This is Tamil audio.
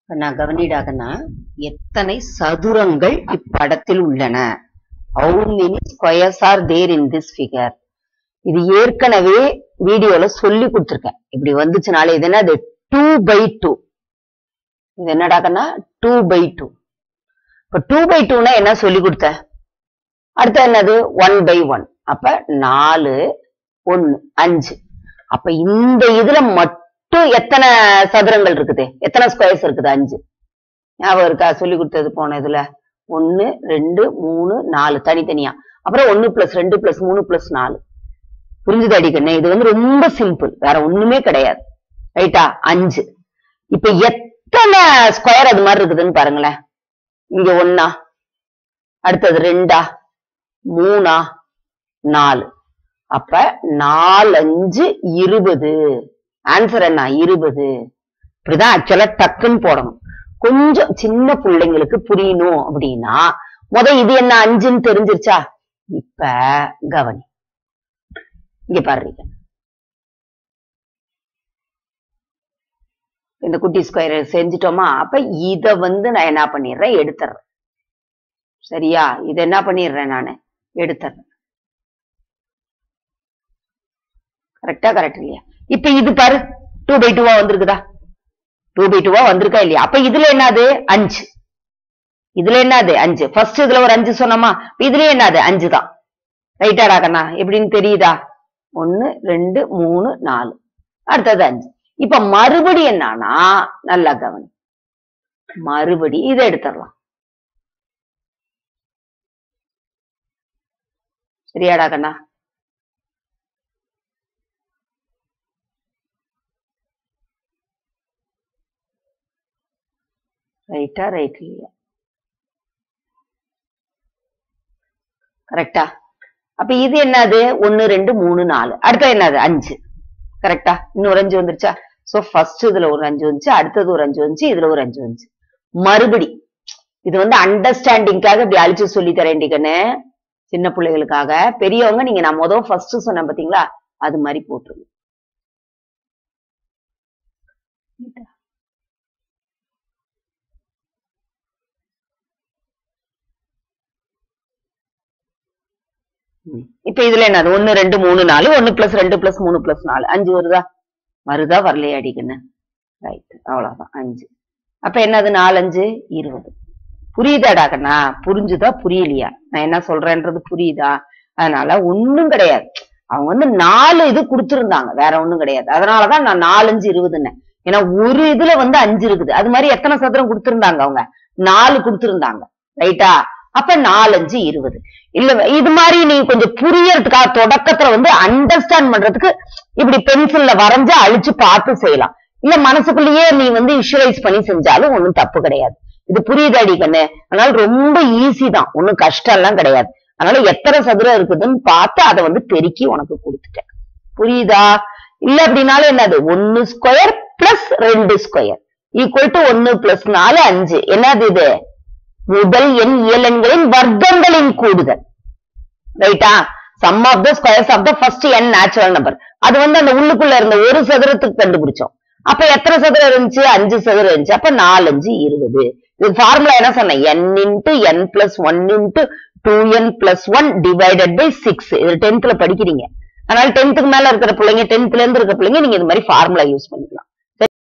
இப்ப நான் கவனிடாகனா எத்தனை சதுரங்கள் இப்படத்தில் உள்ளன how many squares are there in this figure இது ஏற்கனவே வீடியோல சொல்லி கொடுத்திருக்கேன் இப்படி வந்துச்சுனாலே இது என்னது டூ பை டூ இது என்னடாகனா டூ பை டூ இப்ப டூ பை டூனா என்ன சொல்லி கொடுத்த அடுத்து என்னது ஒன் பை ஒன் அப்ப நாலு ஒன்னு அஞ்சு அப்ப இந்த இதுல மட்டும் எத்தனை சதுரங்கள் இருக்குது எத்தனை ஸ்கொயர்ஸ் இருக்குது அஞ்சு ஞாபகம் இருக்கா சொல்லி கொடுத்தது போன இதுல ஒன்னு ரெண்டு மூணு நாலு தனித்தனியா அப்புறம் ஒன்னு பிளஸ் ரெண்டு பிளஸ் மூணு பிளஸ் நாலு புரிஞ்சுது அடிக்கண்ணே இது வந்து ரொம்ப சிம்பிள் வேற ஒண்ணுமே கிடையாது ரைட்டா அஞ்சு இப்ப எத்தனை ஸ்கொயர் அது மாதிரி இருக்குதுன்னு பாருங்களேன் இங்க ஒன்னா அடுத்தது ரெண்டா மூணா நாலு அப்ப நாலு அஞ்சு இருபது ஆன்சர் என்ன இருபது இப்படிதான் ஆக்சுவலா டக்குன்னு போடணும் கொஞ்சம் சின்ன பிள்ளைங்களுக்கு புரியணும் அப்படின்னா முத இது என்ன அஞ்சுன்னு தெரிஞ்சிருச்சா இப்ப கவனி இங்க பாருங்க இந்த குட்டி ஸ்கொயர் செஞ்சுட்டோமா அப்ப இத வந்து நான் என்ன பண்ணிடுறேன் எடுத்துறேன் சரியா இத என்ன பண்ணிடுறேன் நானு எடுத்துறேன் கரெக்டா கரெக்ட் இல்லையா இப்ப இது பாரு டூ பை டூவா வந்திருக்குதா டூ பை டூவா வந்திருக்கா இல்லையா அப்ப இதுல என்னது அஞ்சு இதுல என்னது அஞ்சு ஃபர்ஸ்ட் இதுல ஒரு அஞ்சு சொன்னோமா இதுலயும் என்னது அஞ்சு தான் ரைட்டாடா கண்ணா எப்படின்னு தெரியுதா ஒன்னு ரெண்டு மூணு நாலு அடுத்தது அஞ்சு இப்ப மறுபடி என்னன்னா நல்லா கவனி மறுபடி இதை எடுத்துடலாம் சரியாடா கண்ணா ரைட்டா ரைட் இல்லையா கரெக்டா அப்ப இது என்னது ஒன்னு ரெண்டு மூணு நாலு அடுத்தது என்னது அஞ்சு கரெக்டா இன்னொரு அஞ்சு வந்துருச்சா சோ ஃபர்ஸ்ட் இதுல ஒரு அஞ்சு வந்துச்சு அடுத்தது ஒரு அஞ்சு வந்துச்சு இதுல ஒரு அஞ்சு வந்துச்சு மறுபடி இது வந்து அண்டர்ஸ்டாண்டிங்காக இப்படி அழிச்சு சொல்லி தரேன் கண்ணு சின்ன பிள்ளைகளுக்காக பெரியவங்க நீங்க நான் முதல் ஃபர்ஸ்ட் சொன்னேன் பாத்தீங்களா அது மாதிரி போட்டுருங்க ம். இப்ப இதுல என்னது ஒன்னு ரெண்டு மூணு நாலு ஒன்னு பிளஸ் ரெண்டு பிளஸ் மூணு பிளஸ் நாலு அஞ்சு வருதா வருதா வரலையா அடிக்கண்ணு ரைட் அவ்வளவுதான் அஞ்சு அப்ப என்னது நாலஞ்சு இருபது புரியுதாடா கண்ணா புரிஞ்சுதா புரியலையா நான் என்ன சொல்றேன்றது புரியுதா அதனால ஒண்ணும் கிடையாது அவங்க வந்து நாலு இது கொடுத்திருந்தாங்க வேற ஒண்ணும் கிடையாது அதனாலதான் நான் நாலஞ்சு இருபதுன்னு ஏன்னா ஒரு இதுல வந்து அஞ்சு இருக்குது அது மாதிரி எத்தனை சதுரம் கொடுத்திருந்தாங்க அவங்க நாலு கொடுத்திருந்தாங்க ரைட்டா அப்ப நாலஞ்சு இருபது இல்ல இது மாதிரி நீ கொஞ்சம் புரியறதுக்காக தொடக்கத்துல வந்து அண்டர்ஸ்டாண்ட் பண்றதுக்கு இப்படி பென்சில்ல வரைஞ்சு அழிச்சு பார்த்து செய்யலாம் இல்ல மனசுக்குள்ளேயே நீ வந்து விஷுவலைஸ் பண்ணி செஞ்சாலும் ஒண்ணும் தப்பு கிடையாது இது புரியுதாடி கண்ணு அதனால ரொம்ப ஈஸி தான் ஒண்ணும் கஷ்டம் எல்லாம் கிடையாது அதனால எத்தனை சதுரம் இருக்குதுன்னு பார்த்து அதை வந்து பெருக்கி உனக்கு கொடுத்துட்டேன் புரியுதா இல்ல அப்படின்னாலும் என்னது ஒன்னு ஸ்கொயர் பிளஸ் ரெண்டு ஸ்கொயர் ஈக்குவல் டு ஒன்னு பிளஸ் நாலு அஞ்சு என்னது இது முதல் எண் இயலெண்களின் வர்க்கங்களின் கூடுதல் ரைட்டா sum of the squares of the first n natural number அது வந்து அந்த உள்ளுக்குள்ள இருந்த ஒரு சதுரத்துக்கு கண்டுபிடிச்சோம் அப்ப எத்தனை சதுரம் இருந்துச்சு அஞ்சு சதுரம் இருந்துச்சு அப்ப நாலஞ்சு இருபது இது ஃபார்முலா என்ன சொன்னேன் n into n plus one into two n plus one divided by six இது டென்த்ல படிக்கிறீங்க அதனால டென்த்துக்கு மேல இருக்கிற பிள்ளைங்க டென்த்ல இருந்து இருக்கிற பிள்ளைங்க நீங்க இது மாதிரி ஃபார்முலா யூஸ் பண்ணிக்கலாம்